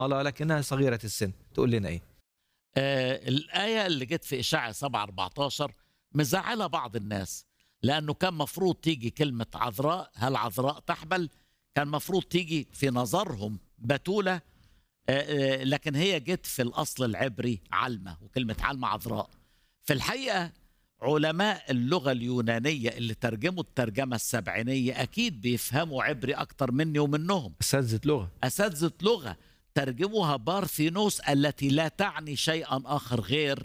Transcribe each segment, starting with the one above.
الله لكنها صغيرة السن تقول لنا إيه آه الآية اللي جت في إشاعة 7 14 مزعلة بعض الناس لأنه كان مفروض تيجي كلمة عذراء هل عذراء تحبل كان مفروض تيجي في نظرهم بتولة آه، آه، لكن هي جت في الأصل العبري علمة وكلمة علمة عذراء في الحقيقة علماء اللغة اليونانية اللي ترجموا الترجمة السبعينية أكيد بيفهموا عبري أكتر مني ومنهم أساتذة لغة أساتذة لغة ترجموها بارثينوس التي لا تعني شيئا آخر غير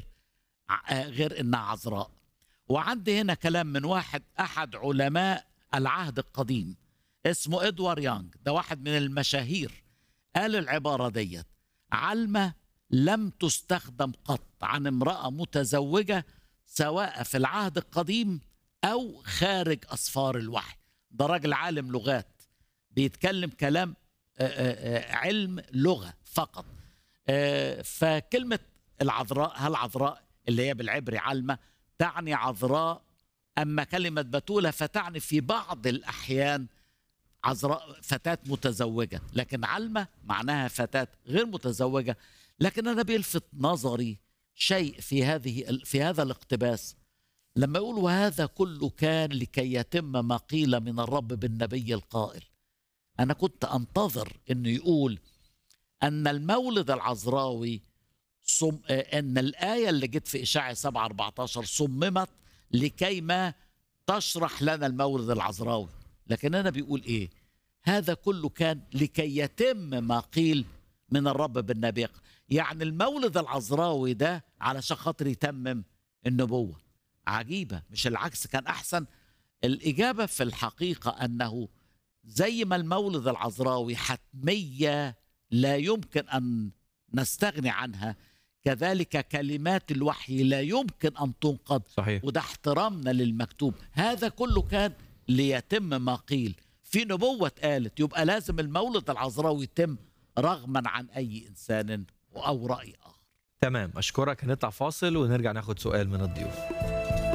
ع- غير إنها عذراء وعندي هنا كلام من واحد أحد علماء العهد القديم اسمه إدوار يانج ده واحد من المشاهير قال العبارة ديت علمة لم تستخدم قط عن امرأة متزوجة سواء في العهد القديم أو خارج أسفار الوحي ده راجل عالم لغات بيتكلم كلام آه، آه، آه، علم لغة فقط آه، فكلمة العذراء هل عذراء اللي هي بالعبري علمة تعني عذراء أما كلمة بتولة فتعني في بعض الأحيان عذراء فتاة متزوجة لكن علمة معناها فتاة غير متزوجة لكن أنا بيلفت نظري شيء في هذه في هذا الاقتباس لما يقول وهذا كله كان لكي يتم ما قيل من الرب بالنبي القائل أنا كنت أنتظر أنه يقول أن المولد العذراوي صم... آه، أن الآية اللي جت في إشاعة 7 14 صممت لكي ما تشرح لنا المولد العذراوي لكن أنا بيقول إيه هذا كله كان لكي يتم ما قيل من الرب بالنبي يعني المولد العذراوي ده علشان خاطر يتمم النبوة عجيبة مش العكس كان أحسن الإجابة في الحقيقة أنه زي ما المولد العذراوي حتمية لا يمكن أن نستغني عنها كذلك كلمات الوحي لا يمكن أن تنقض صحيح وده احترامنا للمكتوب هذا كله كان ليتم ما قيل في نبوة قالت يبقى لازم المولد العذراوي يتم رغما عن أي إنسان أو رأي آخر تمام أشكرك هنطلع فاصل ونرجع ناخد سؤال من الضيوف